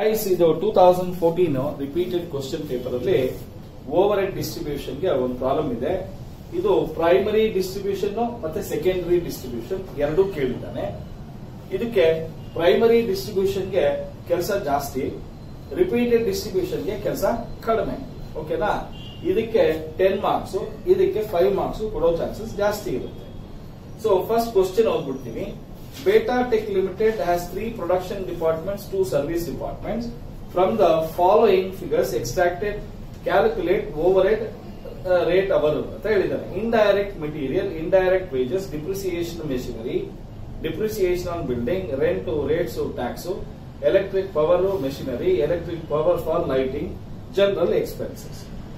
Guys ಇದು two thousand fourteen repeated question paper ಅಲ್ಲಿ overhead distribution ಗೆ ಒಂದು ಪ್ರಾಬ್ಲಮ್ ಇದೆ ಇದು ಪ್ರೈಮರಿ ಡಿಸ್ಟ್ರಿಬ್ಯೂಷನ್ ಮತ್ತೆ ಸೆಕೆಂಡರಿ ಡಿಸ್ಟ್ರಿಬ್ಯೂಷನ್ ಎರಡೂ ಕೇಳಿದ್ದಾನೆ ಇದಕ್ಕೆ ಪ್ರೈಮರಿ ಡಿಸ್ಟ್ರಿಬ್ಯೂಷನ್ ಗೆ ಕೆಲಸ ಜಾಸ್ತಿ ರಿಪೀಟೆಡ್ ಡಿಸ್ಟ್ರಿಬ್ಯೂಷನ್ ಗೆ ಕೆಲಸ ಕಡಿಮೆ ಓಕೆನಾ ಇದಕ್ಕೆ ಟೆನ್ ಮಾರ್ಕ್ಸ್ ಇದಕ್ಕೆ ಫೈವ್ ಮಾರ್ಕ್ಸ್ ಕೊಡೋ ಚಾನ್ಸಸ್ ಜಾಸ್ತಿ ಇರುತ್ತೆ ಸೊ ಫಸ್ಟ್ ಕ್ವಶನ್ ಓದ್ಬಿಡ್ತೀನಿ Beta Tech Limited has three production departments, two service departments. From the following figures extracted, calculate overhead uh, rate hour ಅಂತ ಹೇಳಿದ್ದಾರೆ indirect material indirect wages depreciation machinery depreciation on building rent rates tax electric power machinery electric power for lighting general expenses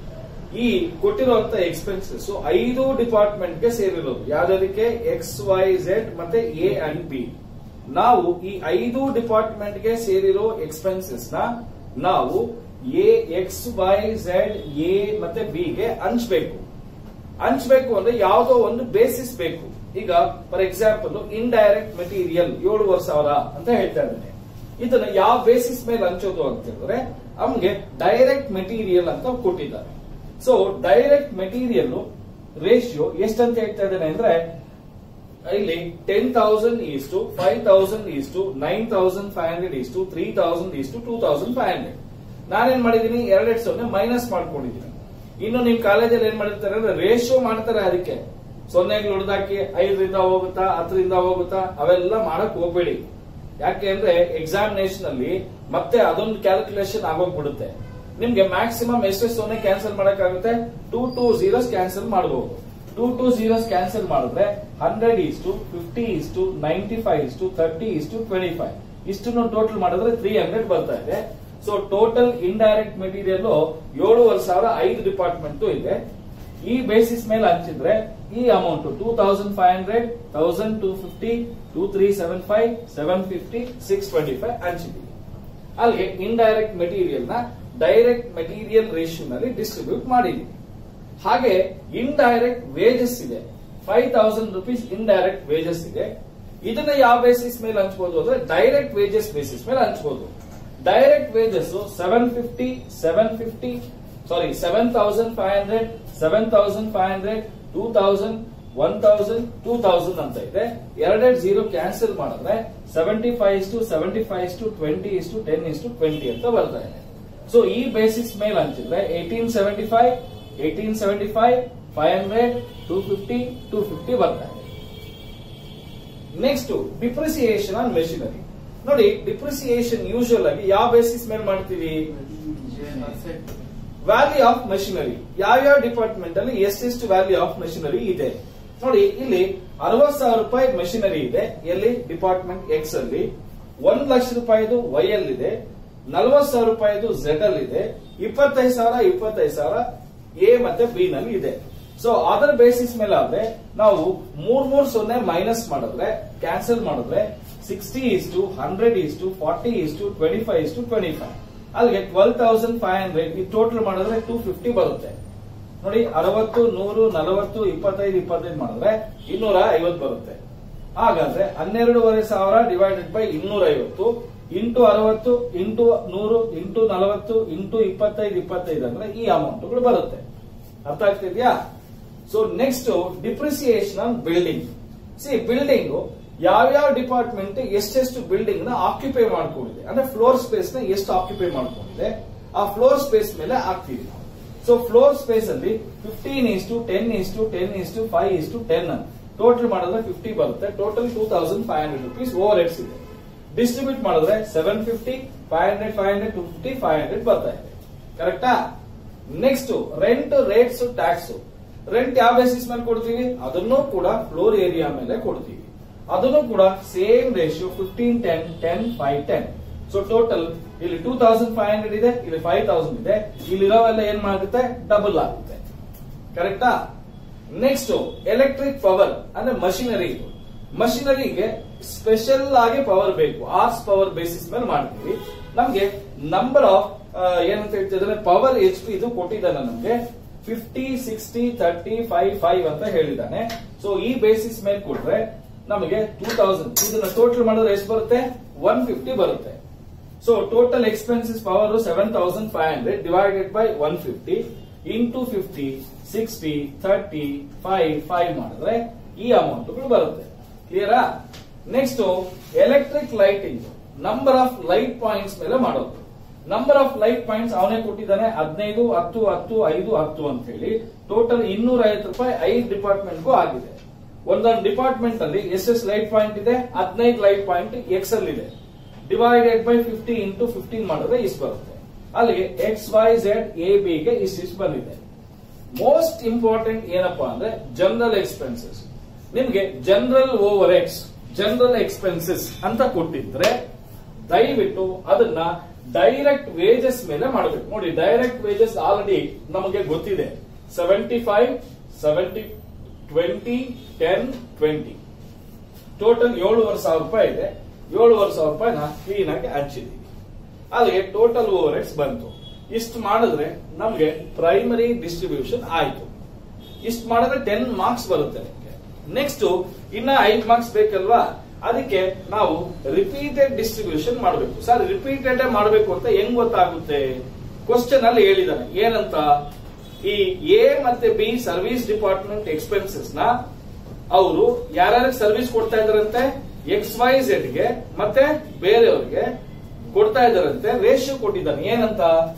ಈ ಕೊಟ್ಟಿರುವಂತ expenses ಐದು department ಗೆ ಸೇರಿರೋದು ಯಾವ್ದಕ್ಕೆ X Y Z ಮತ್ತೆ A and B ನಾವು ಈ ಐದು ಡಿಪಾರ್ಟ್ಮೆಂಟ್ ಗೆ ಸೇರಿರೋ ಎಕ್ಸ್ಪೆನ್ಸಸ್ ನ ನಾವು A X Y Z A ಮತ್ತೆ ಬಿ ಗೆ ಹಂಚ್ಬೇಕು ಹಂಚ್ಬೇಕು ಅಂದ್ರೆ ಯಾವ್ದೋ ಒಂದು ಬೇಸಿಸ್ ಬೇಕು ಈಗ ಫಾರ್ ಎಕ್ಸಾಂಪಲ್ ಇಂಡೈರೆಕ್ಟ್ ಮೆಟೀರಿಯಲ್ ಏಳುವರೆ ಸಾವಿರ ಅಂತ ಹೇಳ್ತಾ ಇದ್ದೇನೆ ಇದನ್ನ ಯಾವ ಬೇಸಿಸ್ ಮೇಲೆ ಹಂಚೋದು ಅಂತ ಹೇಳಿದ್ರೆ ನಮ್ಗೆ ಡೈರೆಕ್ಟ್ ಮೆಟೀರಿಯಲ್ ಅಂತ ಕೊಟ್ಟಿದ್ದಾರೆ ಸೊ ಡೈರೆಕ್ಟ್ ಮೆಟೀರಿಯಲ್ ರೇಷಿಯೋ ಎಷ್ಟಂತ ಹೇಳ್ತಾ ಇದ್ದೇನೆ ಅಂದ್ರೆ ಇಲ್ಲಿ ten thousand is to five thousand is to nine thousand five hundred is to three thousand is to two thousand five hundred ನಾನೇನ್ ಮಾಡಿದೀನಿ ಎರಡೆರಡು ಸೊನ್ನೆ ಮೈನಸ್ ಮಾಡ್ಕೊಂಡಿದ್ದೀನಿ ಇನ್ನು ನಿಮ್ ಕಾಲೇಜಲ್ಲಿ ಏನ್ ಮಾಡಿರ್ತಾರೆ ಅಂದ್ರೆ ರೇಷಿಯೋ ಮಾಡ್ತಾರೆ ಅದಕ್ಕೆ ಸೊನ್ನೆಗಳು ಹೊಡೆದಾಕಿ ಐದರಿಂದ ಹೋಗುತ್ತಾ ಹತ್ತರಿಂದ ಹೋಗುತ್ತಾ ಅವೆಲ್ಲ ಮಾಡಕ್ ಹೋಗ್ಬೇಡಿ ಯಾಕೆ ಅಂದ್ರೆ ಎಕ್ಸಾಮಿನೇಷನ್ ಅಲ್ಲಿ ಮತ್ತೆ ಅದೊಂದು ಕ್ಯಾಲ್ಕುಲೇಷನ್ ಆಗೋಗ್ಬಿಡುತ್ತೆ ನಿಮ್ಗೆ ಮ್ಯಾಕ್ಸಿಮಮ್ ಎಷ್ಟು ಸೊನ್ನೆ ಕ್ಯಾನ್ಸಲ್ ಮಾಡಕ್ಕಾಗುತ್ತೆ ಟೂ ಟೂ ಜೀರೋಸ್ ಕ್ಯಾನ್ಸಲ್ ಮಾಡಬಹುದು ಟೂ ಟೂ ಜೀರೋಸ್ ಕ್ಯಾನ್ಸಲ್ ಮಾಡಿದ್ರೆ hundred is to fifty is to ninety five is to thirty is to twenty five ಇಷ್ಟನ್ನು ಟೋಟಲ್ ಮಾಡಿದ್ರೆ ತ್ರೀ ಹಂಡ್ರೆಡ್ ಬರ್ತಾ ಇದೆ ಸೊ ಟೋಟಲ್ ಇಂಡೈರೆಕ್ಟ್ ಮೆಟೀರಿಯಲ್ ಏಳುವರೆ ಸಾವಿರ ಐದು ಡಿಪಾರ್ಟ್ಮೆಂಟ್ ಇದೆ ಈ ಬೇಸಿಸ್ ಮೇಲೆ ಹಂಚಿದ್ರೆ ಈ amount two thousand five hundred thousand two fifty two three seven five seven fifty six twenty five ಹಂಚಿದ್ದೀವಿ ಅಲ್ಲಿಗೆ ಇಂಡೈರೆಕ್ಟ್ ಮೆಟೀರಿಯಲ್ ನ ಡೈರೆಕ್ಟ್ ಮೆಟೀರಿಯಲ್ ರೇಷಿಯೋ ನಲ್ಲಿ ಡಿಸ್ಟ್ರಿಬ್ಯೂಟ್ ಮಾಡಿದೀವಿ ಹಾಗೆ ಇಂಡೈರೆಕ್ಟ್ ವೇಜಸ್ ಇದೆ five thousand rupees indirect wages ಇದೆ ಇದನ್ನ ಯಾವ ಬೇಸಿಸ್ ಮೇಲೆ ಹಂಚ್ಬೋದು ಅಂದ್ರೆ ಡೈರೆಕ್ಟ್ ವೇಜಸ್ ಬೇಸಿಸ್ ಮೇಲೆ ಹಂಚ್ಬೋದು direct wages seven fifty seven fifty sorry seven thousand five hundred seven thousand five hundred two thousand one thousand two thousand ಅಂತ ಇದೆ ಎರಡೆರಡು ಜೀರೋ ಕ್ಯಾನ್ಸಲ್ ಮಾಡಿದ್ರೆ seventy five is to seventy five is to twenty is to ten is to twenty ಅಂತ ಬರ್ತಾ ಇದೆ so ಈ basis ಮೇಲೆ ಹಂಚಿದ್ರೆ eighteen seventy five eighteen seventy five five hundred two fifty two fifty ಬರ್ತಾ ಇದೆ next depreciation on machinery ನೋಡಿ depreciation usual ಆಗಿ ಯಾವ ಬೇಸಿಸ್ ಮೇಲೆ ಮಾಡ್ತೀವಿ ವ್ಯಾಲ್ಯೂ ಆಫ್ ಮೆಷಿನರಿ ಯಾವ್ಯಾವ ಡಿಪಾರ್ಟ್ಮೆಂಟ್ ಅಲ್ಲಿ ಎಷ್ಟೆಷ್ಟು ವ್ಯಾಲ್ಯೂ ಆಫ್ ಮೆಷಿನರಿ ಇದೆ ನೋಡಿ ಇಲ್ಲಿ ಅರವತ್ ಸಾವಿರ ರೂಪಾಯಿ ಮೆಷಿನರಿ ಇದೆ ಎಲ್ಲಿ ಡಿಪಾರ್ಟ್ಮೆಂಟ್ ಎಕ್ಸ್ ಅಲ್ಲಿ ಒಂದ್ ಲಕ್ಷ ರೂಪಾಯಿದು ವೈ ಅಲ್ಲಿ ಇದೆ ನಲವತ್ ಸಾವಿರ ರೂಪಾಯಿದು ಝೆಡ್ ಅಲ್ಲಿ ಇದೆ ಇಪ್ಪತ್ತೈದು ಸಾವಿರ ಇಪ್ಪತ್ತೈದು ಸಾವಿರ ಎ ಮತ್ತೆ ಬಿ ನಲ್ಲಿ ಇದೆ ಸೊ ಅದರ ಬೇಸಿಸ್ ಮೇಲೆ ಆದ್ರೆ ನಾವು ಮೂರ್ ಮೂರ್ ಸೊನ್ನೆ ಮೈನಸ್ ಮಾಡಿದ್ರೆ ಕ್ಯಾನ್ಸಲ್ ಮಾಡಿದ್ರೆ sixty is to hundred is to forty is to twenty five is to twenty five ಅಲ್ಲಿಗೆ ಟ್ವೆಲ್ ತೌಸಂಡ್ ಫೈವ್ ಹಂಡ್ರೆಡ್ ಈ ಟೋಟಲ್ ಮಾಡಿದ್ರೆ ಟೂ ಫಿಫ್ಟಿ ಬರುತ್ತೆ ನೋಡಿ ಅರವತ್ತು ನೂರು ನಲವತ್ತು ಇಪ್ಪತ್ತೈದು ಇಪ್ಪತ್ತೈದು ಮಾಡಿದ್ರೆ ಇನ್ನೂರ ಐವತ್ತು ಬರುತ್ತೆ ಹಾಗಾದ್ರೆ ಹನ್ನೆರಡೂವರೆ ಸಾವಿರ ಡಿವೈಡೆಡ್ ಬೈ ಇನ್ನೂರ ಐವತ್ತು ಇಂಟು ಅರವತ್ತು ಇಂಟು ನೂರು ಇಂಟು ನಲವತ್ತು ಇಂಟು ಇಪ್ಪತ್ತೈದು ಇಪ್ಪತ್ತೈದು ಅಂದ್ರೆ ಈ ಅಮೌಂಟ್ಗಳು ಬರುತ್ತೆ ಅರ್ಥ ಆಗ್ತಿದ್ಯಾ so next depreciation on building see building ಯಾವ್ಯಾವ ಡಿಪಾರ್ಟ್ಮೆಂಟ್ ಎಷ್ಟೆಷ್ಟು ಬಿಲ್ಡಿಂಗ್ ನ ಆಕ್ಯುಪೈ ಮಾಡ್ಕೊಂಡಿದೆ ಅಂದ್ರೆ ಫ್ಲೋರ್ ಸ್ಪೇಸ್ ನ ಎಷ್ಟು ಆಕ್ಯುಪೈ ಮಾಡ್ಕೊಂಡಿದೆ ಆ ಫ್ಲೋರ್ ಸ್ಪೇಸ್ ಮೇಲೆ ಹಾಕ್ತೀವಿ ನಾವು ಸೊ ಫ್ಲೋರ್ ಸ್ಪೇಸ್ ಅಲ್ಲಿ fifteen is to ten is to ten is to five is to ten total ಮಾಡಿದ್ರೆ ಫಿಫ್ಟಿ ಬರುತ್ತೆ total two thousand five hundred rupees overheads ಇದೆ ಡಿಸ್ಟ್ರಿಬ್ಯೂಟ್ ಮಾಡಿದ್ರೆ seven fifty five hundred five hundred two fifty five hundred ಬರ್ತಾ ಇದೆ ಕರೆಕ್ಟಾ next rent rates tax rent ಯಾವ basis ಮೇಲೆ ಕೊಡ್ತೀವಿ ಅದನ್ನು ಕೂಡ ಫ್ಲೋರ್ ಏರಿಯಾ ಮೇಲೆ ಕೊಡ್ತೀವಿ ಅದನ್ನು ಕೂಡ same ratio fifteen ten ten five ten so total ಇಲ್ಲಿ ಟೂ ತೌಸಂಡ್ ಫೈವ್ ಹಂಡ್ರೆಡ್ ಇದೆ ಇಲ್ಲಿ ಫೈವ್ ತೌಸಂಡ್ ಇದೆ ಇಲ್ಲಿರೋವೆಲ್ಲ ಏನ್ ಮಾಡುತ್ತೆ ಡಬಲ್ ಆಗುತ್ತೆ ಕರೆಕ್ಟಾ ನೆಕ್ಸ್ಟ್ ಎಲೆಕ್ಟ್ರಿಕ್ ಪವರ್ ಅಂದ್ರೆ ಮಷಿನರಿ ಇದು ಮಷಿನರಿಗೆ ಸ್ಪೆಷಲ್ ಆಗಿ ಪವರ್ ಬೇಕು ಆರ್ಸ್ ಪವರ್ ಬೇಸಿಸ್ ಮೇಲೆ ಮಾಡ್ತೀವಿ ನಮ್ಗೆ ನಂಬರ್ ಆಫ್ ಏನಂತ ಹೇಳ್ತಿದ್ರೆ ಪವರ್ ಎಚ್ ಪಿ ಇದು ಕೊಟ್ಟಿದ್ದಾನೆ ನಮ್ಗೆ fifty sixty thirty five five ಅಂತ ಹೇಳಿದ್ದಾನೆ ಸೊ ಈ ಬೇಸಿಸ್ ಮೇಲೆ ಕೊಟ್ರೆ ನಮಗೆ ಟೂ ತೌಸಂಡ್ ಇದನ್ನ ಟೋಟಲ್ ಮಾಡಿದ್ರೆ ಎಷ್ಟು ಬರುತ್ತೆ ಒನ್ ಫಿಫ್ಟಿ ಬರುತ್ತೆ so total expenses power seven thousand five hundred divided by one fifty into fifty sixty thirty five five ಮಾಡಿದ್ರೆ ಈ ಅಮೌಂಟ್ಗಳು ಬರುತ್ತೆ ಕ್ಲಿಯರಾ next electric lighting number of light points ಮೇಲೆ ಮಾಡೋದು ನಂಬರ್ ಆಫ್ ಲೈಟ್ ಪಾಯಿಂಟ್ಸ್ ಅವನೇ ಕೊಟ್ಟಿದ್ದಾನೆ ಹದಿನೈದು ಹತ್ತು ಹತ್ತು ಐದು ಹತ್ತು ಅಂತ ಹೇಳಿ ಟೋಟಲ್ ಇನ್ನೂರ ಐವತ್ತು ರೂಪಾಯಿ ಐದು ಡಿಪಾರ್ಟ್ಮೆಂಟ್ಗೂ ಆಗಿದೆ ಒಂದೊಂದು ಡಿಪಾರ್ಟ್ಮೆಂಟ್ ಅಲ್ಲಿ ಎಷ್ಟೆಷ್ಟು ಲೈಟ್ ಪಾಯಿಂಟ್ ಇದೆ ಹದಿನೈದು ಲೈಟ್ ಪಾಯಿಂಟ್ ಎಕ್ಸ್ ಅಲ್ಲಿ ಇದೆ divided by fifty into fifteen ಮಾಡಿದ್ರೆ ಇಷ್ಟು ಬರುತ್ತೆ ಅಲ್ಲಿಗೆ X Y Z A B ಗೆ ಇಷ್ಟಿಷ್ಟು ಬಂದಿದೆ ಮೋಸ್ಟ್ ಇಂಪಾರ್ಟೆಂಟ್ ಏನಪ್ಪಾ ಅಂದ್ರೆ ಜನರಲ್ ಎಕ್ಸ್ಪೆನ್ಸಸ್ ನಿಮ್ಗೆ general over X general expenses ಅಂತ ಕೊಟ್ಟಿದ್ರೆ ದಯವಿಟ್ಟು ಅದನ್ನ ಡೈರೆಕ್ಟ್ ವೇಜಸ್ ಮೇಲೆ ಮಾಡಬೇಕು ನೋಡಿ ಡೈರೆಕ್ಟ್ ವೇಜಸ್ ಆಲ್ರೆಡಿ ನಮಗೆ ಗೊತ್ತಿದೆ seventy five seventy twenty ten twenty total ಏಳುವರೆ ಸಾವಿರ ರೂಪಾಯಿ ಇದೆ ಏಳುವರೆ ಸಾವಿರ ರೂಪಾಯಿನ ಕ್ಲೀನ್ ಆಗಿ ಹಂಚಿದೀವಿ ಅಲ್ಲಿಗೆ ಟೋಟಲ್ ಓವರ್ ಹೆಡ್ಸ್ ಬಂತು ಇಷ್ಟು ಮಾಡಿದ್ರೆ ನಮ್ಗೆ ಪ್ರೈಮರಿ ಡಿಸ್ಟ್ರಿಬ್ಯೂಷನ್ ಆಯ್ತು ಇಷ್ಟು ಮಾಡಿದ್ರೆ ಟೆನ್ ಮಾರ್ಕ್ಸ್ ಬರುತ್ತೆ ನಿಮ್ಗೆ ನೆಕ್ಸ್ಟ್ ಇನ್ನ ಐದು ಮಾರ್ಕ್ಸ್ ಬೇಕಲ್ವಾ ಅದಕ್ಕೆ ನಾವು ರಿಪೀಟೆಡ್ ಡಿಸ್ಟ್ರಿಬ್ಯೂಷನ್ ಮಾಡಬೇಕು ಸರ್ ರಿಪೀಟೆಡ್ ಮಾಡಬೇಕು ಅಂತ ಹೆಂಗ್ ಗೊತ್ತಾಗುತ್ತೆ ಕ್ವಶನ್ ಅಲ್ಲಿ ಹೇಳಿದಾನೆ ಏನಂತ ಈ ಎ ಮತ್ತೆ ಬಿ ಸರ್ವಿಸ್ ಡಿಪಾರ್ಟ್ಮೆಂಟ್ ಎಕ್ಸ್ಪೆನ್ಸಸ್ ನ ಅವರು ಯಾರ್ಯಾರಿಗೆ ಸರ್ವಿಸ್ ಕೊಡ್ತಾ ಇದಾರಂತೆ ಎಕ್ಸ್ ವೈ ಝೆಡ್ ಗೆ ಮತ್ತೆ ಬೇರೆಯವ್ರಿಗೆ ಕೊಡ್ತಾ ಇದಾರಂತೆ ರೇಷಿಯೋ ಕೊಟ್ಟಿದ್ದಾನೆ ಏನಂತ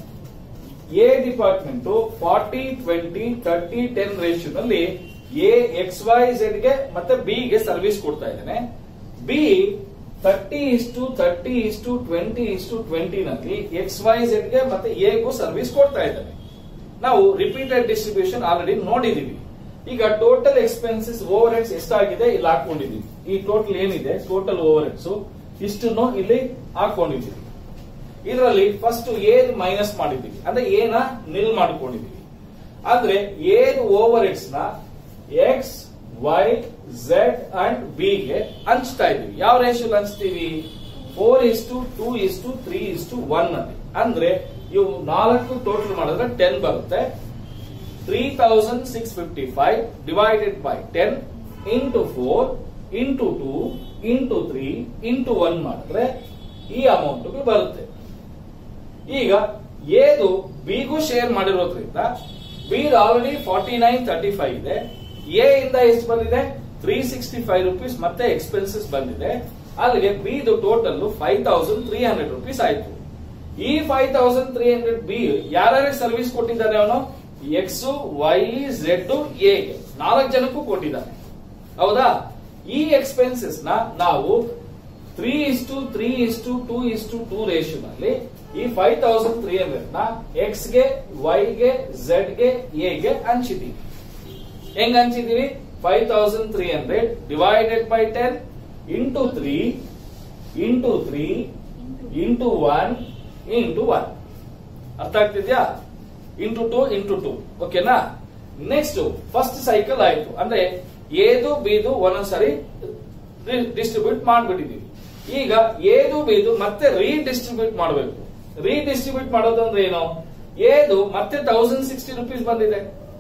A department forty twenty thirty ten ರೇಷಿಯೋನಲ್ಲಿ ಎ ಎಕ್ಸ್ ವೈ ಝೆಡ್ ಗೆ ಮತ್ತೆ ಬಿ ಗೆ ಸರ್ವಿಸ್ ಕೊಡ್ತಾ ಇದ್ದಾನೆ ಬಿ ತರ್ಟಿ ಇಷ್ಟು ತರ್ಟಿ ಇಷ್ಟು ಟ್ವೆಂಟಿ ಇಷ್ಟು ಟ್ವೆಂಟಿ ನಲ್ಲಿ ಎಕ್ಸ್ ವೈ ಝೆಡ್ ಗೆ ಮತ್ತೆ ಎ ಗೂ ಸರ್ವಿಸ್ ಕೊಡ್ತಾ ಇದ್ದಾನೆ ನಾವು ರಿಪೀಟೆಡ್ ಡಿಸ್ಟ್ರಿಬ್ಯೂಷನ್ ಆಲ್ರೆಡಿ ನೋಡಿದೀವಿ ಈಗ ಟೋಟಲ್ ಎಕ್ಸ್ಪೆನ್ಸಸ್ ಓವರ್ ಹೆಡ್ಸ್ ಎಷ್ಟಾಗಿದೆ ಇಲ್ಲಿ ಹಾಕೊಂಡಿದೀವಿ ಈ ಟೋಟಲ್ ಏನಿದೆ ಟೋಟಲ್ ಓವರ್ ಹೆಡ್ಸ್ ಇಷ್ಟನ್ನು ಇಲ್ಲಿ ಹಾಕೊಂಡಿದೀವಿ ಇದರಲ್ಲಿ ಫಸ್ಟ್ ಏನ್ ಮೈನಸ್ ಮಾಡಿದೀವಿ ಅಂದ್ರೆ ಏನ ನಿಲ್ ಮಾಡ್ಕೊಂಡಿದೀವಿ ಅಂದ್ರೆ ಏನ್ ಓವರ್ ಹೆಡ್ಸ್ ನ X Y Z and B ಗೆ ಹಂಚ್ತಾ ಇದೀವಿ ಯಾವ ರೇಷಿಯೋಲ್ ಹಂಚ್ತೀವಿ four is to two is to three is to one ಅಲ್ಲಿ ಅಂದ್ರೆ ಇವು ನಾಲ್ಕು ಟೋಟಲ್ ಮಾಡಿದ್ರೆ ಟೆನ್ ಬರುತ್ತೆ three thousand six fifty five divided by ten into four into two into three into one ಮಾಡಿದ್ರೆ ಈ ಅಮೌಂಟ್ ಬರುತ್ತೆ ಈಗ ಏದು ಬಿಗೂ ಶೇರ್ ಮಾಡಿರೋದ್ರಿಂದ B already forty nine thirty five ಇದೆ ಎ ಇಂದ ಎಷ್ಟು ಬಂದಿದೆ ತ್ರೀ ಸಿಕ್ಸ್ಟಿ ಫೈವ್ ರುಪೀಸ್ ಮತ್ತೆ ಎಕ್ಸ್ಪೆನ್ಸಸ್ ಬಂದಿದೆ ಅಲ್ಲಿಗೆ ಬಿದು total five thousand three hundred rupees ಆಯ್ತು ಈ five thousand three hundred B ಯಾರ್ಯಾರಿಗೆ ಸರ್ವಿಸ್ ಕೊಟ್ಟಿದ್ದಾನೆ ಅವನು ಎಕ್ಸ್ ವೈ ಝೆಡ್ ಎ ನಾಲ್ಕು ಜನಕ್ಕೂ ಕೊಟ್ಟಿದ್ದಾನೆ ಹೌದಾ ಈ ಎಕ್ಸ್ಪೆನ್ಸಸ್ ನ ನಾವು three is to three is to two is to two ರೇಷಿಯೋನಲ್ಲಿ ಈ ಫೈವ್ ತೌಸಂಡ್ ತ್ರೀ ಹಂಡ್ರೆಡ್ ನ ಎಕ್ಸ್ ಗೆ ವೈ ಗೆ ಝೆಡ್ ಗೆ ಎ ಗೆ ಹಂಚಿದೀವಿ ಹೆಂಗ್ ಹಂಚಿದೀವಿ five thousand three hundred divided by ten into three into three into one into one ಅರ್ಥ ಆಗ್ತಿದ್ಯಾ ಇಂಟು ಟು ಇಂಟು ಟು ಓಕೆನಾ ನೆಕ್ಸ್ಟ್ ಫಸ್ಟ್ ಸೈಕಲ್ ಆಯ್ತು ಅಂದ್ರೆ ಏದು ಬಿದು ಒಂದೊಂದ್ಸರಿ ಡಿಸ್ಟ್ರಿಬ್ಯೂಟ್ ಮಾಡ್ಬಿಟ್ಟಿದೀವಿ ಈಗ ಏದು ಬಿದು ಮತ್ತೆ ರೀಡಿಸ್ಟ್ರಿಬ್ಯೂಟ್ ಮಾಡಬೇಕು ರೀಡಿಸ್ಟ್ರಿಬ್ಯೂಟ್ ಮಾಡೋದು ಅಂದ್ರೆ ಏನು ಏದು ಮತ್ತೆ ತೌಸಂಡ್ ಸಿಕ್ಸ್ಟಿ ರುಪೀಸ್ ಬಂದಿದೆ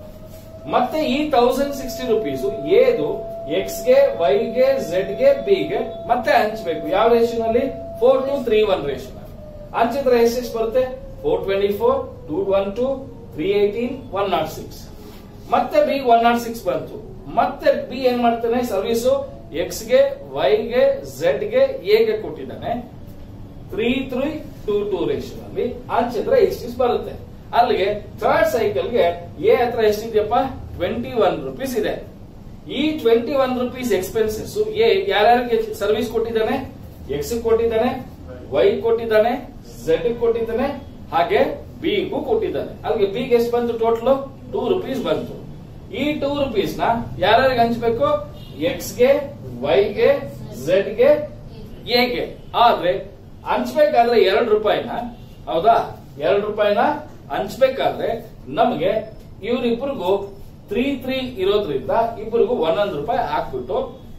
ಮತ್ತೆ ಈ ತೌಸಂಡ್ ಸಿಕ್ಸ್ಟಿ ರುಪೀಸ್ ಏದು ಎಕ್ಸ್ ಗೆ ವೈ ಗೆ ಝೆಡ್ ಗೆ ಬಿ ಗೆ ಮತ್ತೆ ಹಂಚ್ಬೇಕು ಯಾವ ರೇಷಿಯೋನಲ್ಲಿ ಫೋರ್ ಟು ತ್ರೀ ಒನ್ ರೇಷಿಯೋನಲ್ಲಿ ಹಂಚಿದ್ರೆ ಎಷ್ಟೆಷ್ಟು ಬರುತ್ತೆ four twenty four two one two three eighteen one nought six ಮತ್ತೆ ಬಿ ಒನ್ ನಾಟ್ ಸಿಕ್ಸ್ ಬಂತು ಮತ್ತೆ ಬಿ ಏನ್ ಮಾಡ್ತಾನೆ ಸರ್ವಿಸು ಎಕ್ಸ್ ಗೆ ವೈ ಗೆ ಝೆಡ್ ಗೆ ಎ ಗೆ ಕೊಟ್ಟಿದ್ದಾನೆ ತ್ರೀ ತ್ರೀ ಟೂ ಟೂ ರೇಷಿಯೋನಲ್ಲಿ ಹಂಚಿದ್ರೆ ಇಷ್ಟಿಷ್ಟು ಬರುತ್ತೆ ಅಲ್ಲಿಗೆ ಥರ್ಡ್ ಸೈಕಲ್ ಗೆ ಎ ಹತ್ರ ಎಷ್ಟಿದೆಯಪ್ಪ ಟ್ವೆಂಟಿ ಒನ್ ರುಪೀಸ್ ಇದೆ ಈ twenty one rupees expenses A ಯಾರ್ಯಾರಿಗೆ ಸರ್ವಿಸ್ ಕೊಟ್ಟಿದ್ದಾನೆ ಎಕ್ಸ್ ಕೊಟ್ಟಿದ್ದಾನೆ ವೈ ಕೊಟ್ಟಿದ್ದಾನೆ ಝೆಡ್ ಕೊಟ್ಟಿದ್ದಾನೆ ಹಾಗೆ ಬಿ ಗೂ ಕೊಟ್ಟಿದ್ದಾನೆ ಅಲ್ಲಿಗೆ ಬಿ ಗೆ ಎಷ್ಟು ಬಂತು ಟೋಟಲ್ ಟೂ ರುಪೀಸ್ ಬಂತು ಈ ಟೂ ರುಪೀಸ್ ನ ಯಾರ್ಯಾರಿಗೆ ಹಂಚ್ಬೇಕು ಎಕ್ಸ್ ಗೆ ವೈ ಗೆ ಝೆಡ್ ಗೆ ಎ ಗೆ ಆದ್ರೆ ಹಂಚ್ಬೇಕಾದ್ರೆ ಎರಡು ರೂಪಾಯಿನ ಹೌದಾ ಎರಡು ರೂಪಾಯಿನ ಹಂಚ್ಬೇಕಾದ್ರೆ ನಮಗೆ ಇವ್ರಿಬ್ರಿಗೂ ತ್ರೀ ತ್ರೀ ಇರೋದ್ರಿಂದ ಇಬ್ಬರಿಗೂ ಒಂದೊಂದು ರೂಪಾಯಿ ಹಾಕ್ಬಿಟ್ಟು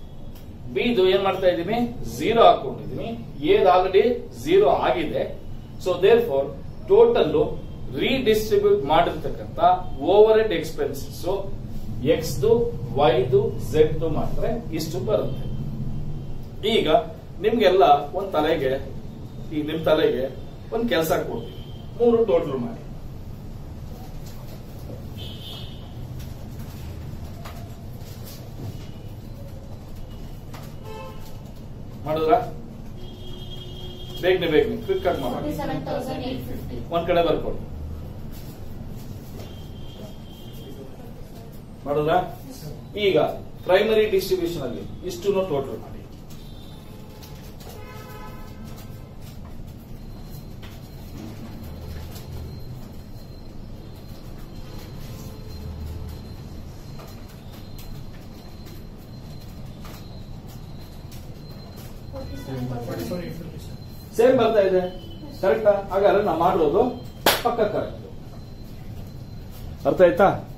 ಬಿದು ಏನ್ ಮಾಡ್ತಾ ಇದೀನಿ ಝೀರೋ ಹಾಕೊಂಡಿದೀನಿ ಏದ್ ಆಲ್ರೆಡಿ ಝೀರೋ ಆಗಿದೆ so therefore total redistribute ಮಾಡಿರ್ತಕ್ಕಂಥ ಓವರ್ ಹೆಡ್ ಎಕ್ಸ್ಪೆನ್ಸಸ್ ಎಕ್ಸ್ದು ವೈದು ಝೆಡ್ದು ಮಾಡಿದ್ರೆ ಇಷ್ಟು ಬರುತ್ತೆ ಈಗ ನಿಮ್ಗೆಲ್ಲ ಒಂದ್ ತಲೆಗೆ ಈ ನಿಮ್ ತಲೆಗೆ ಒಂದು ಕೆಲಸ ಕೊಡ್ತೀವಿ ಮೂರು ಟೋಟಲ್ ಮಾಡಿ ಮಾಡಿದ್ರ ಬೇಗನೆ ಬೇಗನೆ ಕ್ವಿಕ್ ಆಗಿ ಮಾಡಿ Forty-seven thousand eight fifty. ಒಂದ್ ಕಡೆ ಬರ್ಕೊಡಿ ಮಾಡಿದ್ರ ಈಗ ಪ್ರೈಮರಿ ಡಿಸ್ಟ್ರಿಬ್ಯೂಷನ್ ಅಲ್ಲಿ ಇಷ್ಟು ಟೋಟಲ್ ಮಾಡಿ Forty-seven thousand eight fifty. Same ಬರ್ತಾ ಇದೆ ಕರೆಕ್ಟಾ ಹಾಗಾದ್ರೆ ನಾವು ಮಾಡಿರೋದು ಪಕ್ಕ ಕರೆಕ್ಟ್ ಅರ್ಥ ಆಯ್ತಾ